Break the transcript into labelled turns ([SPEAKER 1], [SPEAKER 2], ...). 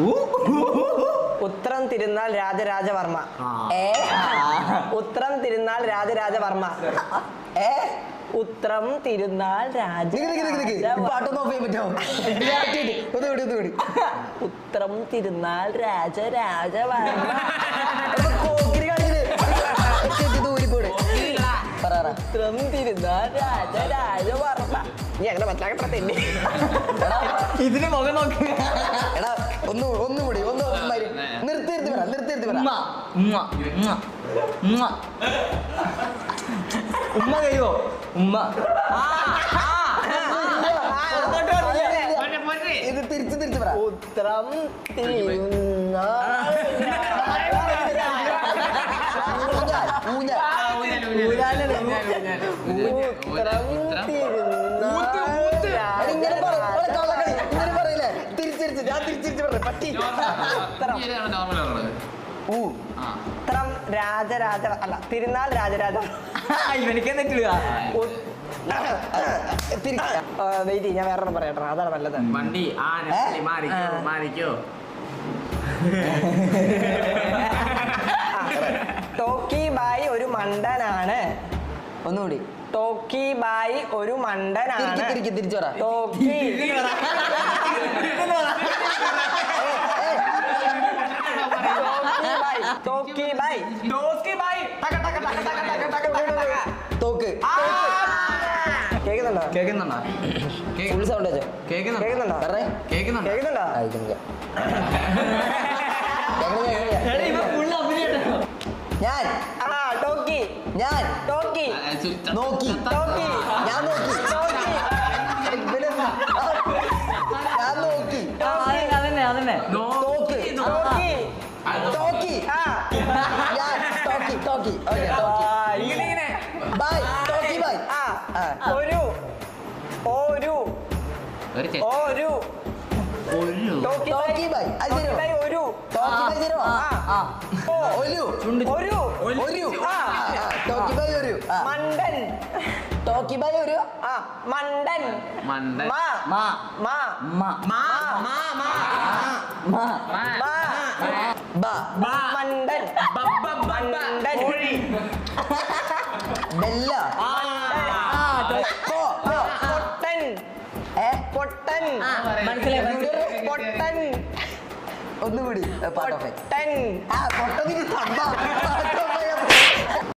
[SPEAKER 1] ഉത്രം തിരുനാൾ രാജരാജവർമ്മ
[SPEAKER 2] ഏ
[SPEAKER 1] ഉത്രം തിരുനാൾ രാജരാജവർമ്മ
[SPEAKER 2] ഏ
[SPEAKER 1] ഉത്രം തിരുനാൾ രാജ
[SPEAKER 2] നിക്ക് നിക്ക് നിക്ക് നിക്ക്. ഈ പാട്ടൊന്ന് ഓഫ് ചെയ്യാൻ പറ്റുമോ ഒന്നുകൂടി ഒന്നുകൂടി ഒന്നുകൂടി
[SPEAKER 1] ഉത്രം തിരുനാൾ രാജരാജവർമ്മ
[SPEAKER 2] കോക്കിരി കാണിക്കുന്നത് ഊരിപ്പോട് പറ പറ.
[SPEAKER 1] ഉത്രം തിരുനാൾ രാജരാജവർമ്മ നീ അങ്ങനെ മനസ്സിലാക്കട്ടെ
[SPEAKER 3] ഇതിന് മുഖം നോക്കി
[SPEAKER 2] എടാ ഒന്ന് ഒന്നും കൂടി ഒന്ന് മരി നിർത്തി നിർത്തി പറ നിർത്തി നിർത്തി പറ
[SPEAKER 3] ഉമ്മ ഉമ്മ ഉമ്മ ഉമ്മ ഉമ്മ കഴിയോ ഉമ്മ
[SPEAKER 2] ഇത് തിരിച്ച് തിരിച്ച് പറ
[SPEAKER 1] ഉത്രം തിരുനാൾ
[SPEAKER 2] ഊഞ്ഞാൽ, ഊഞ്ഞാൽ.
[SPEAKER 1] ഉത്രം തിരുനാൾ
[SPEAKER 2] എടാ, ഇങ്ങനെ പറ എടാ, കള്ളക്കളി ഇങ്ങനെ പറയില്ലേ തിരിച്ചിരിച്ച് ഞാൻ തിരിച്ചിരിച്ച് പറഞ്ഞു പറ്റി ഊ
[SPEAKER 1] ഉത്രം രാജരാജ അല്ല തിരുനാൾ രാജരാജ
[SPEAKER 3] ഇവനിക്ക് തെറ്റില്ല
[SPEAKER 2] തിരിച്ച്
[SPEAKER 1] വെയിറ്റ് ഞാൻ വേറെ പറയട്ടെ അതാണ് നല്ലത്
[SPEAKER 4] വണ്ടി ആ നെസ്ലി മാറിക്കോ മാറിക്കോ
[SPEAKER 1] ടോക്കി ബായി ഒരു മണ്ടനാണ്
[SPEAKER 2] ഒന്നുകൂടി
[SPEAKER 1] ടോക്കി ബായി ഒരു
[SPEAKER 2] തിരിക്ക്
[SPEAKER 1] മണ്ടനാണ്
[SPEAKER 2] തിരിക്ക് തിരിച്ചു പറ
[SPEAKER 1] ടോക്കി ടോക്കി ബായി ടോക്കി ബായി
[SPEAKER 2] തോക്ക്
[SPEAKER 1] കേൾക്കുന്നുണ്ടോ
[SPEAKER 4] കേക്കുന്നുണ്ടോ
[SPEAKER 2] ഫുൾ സൗണ്ട് വെച്ചോ
[SPEAKER 4] കേക്കുന്നുണ്ടോ
[SPEAKER 1] കേൾക്കുന്നുണ്ടോ
[SPEAKER 2] പറഞ്ഞേ
[SPEAKER 4] കേക്കുന്നുണ്ടോ
[SPEAKER 1] കേൾക്കുന്നുണ്ടോ
[SPEAKER 2] ആ, ഇരിക്കാം, ഇരിക്കാം. എങ്ങനെ, എങ്ങനെയാ?
[SPEAKER 3] ഫുള്ള് അഭിനയം
[SPEAKER 2] ഞാൻ
[SPEAKER 1] ആ ടോക്കി
[SPEAKER 2] ഞാൻ
[SPEAKER 1] ടോക്കി
[SPEAKER 2] നോക്കി
[SPEAKER 1] ടോക്കി
[SPEAKER 2] ഞാൻ നോക്കി
[SPEAKER 1] ടോക്കി
[SPEAKER 2] ഇവനെന്താ? ഞാൻ നോക്കി
[SPEAKER 3] അതന്നെ അതന്നെ
[SPEAKER 2] തോക്ക്
[SPEAKER 1] ടോക്കി
[SPEAKER 2] ടോക്കി
[SPEAKER 1] ആ
[SPEAKER 2] ഞാൻ ടോക്കി ടോക്കി ഓക്കെ ടോക്കി
[SPEAKER 1] ഇങ്ങനെ
[SPEAKER 2] ബൈ ടോക്കി ബൈ
[SPEAKER 1] ആ
[SPEAKER 2] ആ.
[SPEAKER 1] ഒരു ഒരു
[SPEAKER 4] ഒരു ചെ-
[SPEAKER 1] ഒരു
[SPEAKER 4] ഒരു
[SPEAKER 1] ടോക്കി
[SPEAKER 2] ടോക്കി ബൈ അത്
[SPEAKER 1] ടോക്കി
[SPEAKER 2] തരുമോ
[SPEAKER 1] ബൈ ഒരു
[SPEAKER 2] ടോക്കി ബൈ തരുമോ
[SPEAKER 1] ആ ഓ
[SPEAKER 2] ഒരു
[SPEAKER 1] ഒരു
[SPEAKER 2] ഒരു
[SPEAKER 1] ആ.
[SPEAKER 2] ആ, ടോക്കി ബൈ ഒരു ആ.
[SPEAKER 1] മണ്ടൻ
[SPEAKER 2] ടോക്കി ബൈ ഒരു
[SPEAKER 1] ആ മണ്ടൻ
[SPEAKER 4] മണ്ടൻ
[SPEAKER 1] മാ
[SPEAKER 3] മാ
[SPEAKER 1] മാ
[SPEAKER 3] മാ
[SPEAKER 1] മാ
[SPEAKER 3] മാ
[SPEAKER 4] മാ.
[SPEAKER 1] മാ
[SPEAKER 2] ബ
[SPEAKER 1] മണ്ടൻ മണ്ടൻ
[SPEAKER 2] ബെല്ല കോ
[SPEAKER 1] പൊട്ടൻ
[SPEAKER 2] ഏ
[SPEAKER 1] പൊട്ടൻ
[SPEAKER 3] മനസ്സിലായി മനസ്സിലായി
[SPEAKER 1] പൊട്ടൻ
[SPEAKER 2] ഒന്നുകൂടി പാട്ട് ഓഫ്
[SPEAKER 1] പൊട്ടൻ
[SPEAKER 2] ആ പൊട്ടതിന് തമ്പ പാട്ട് off ചെയ്യാൻ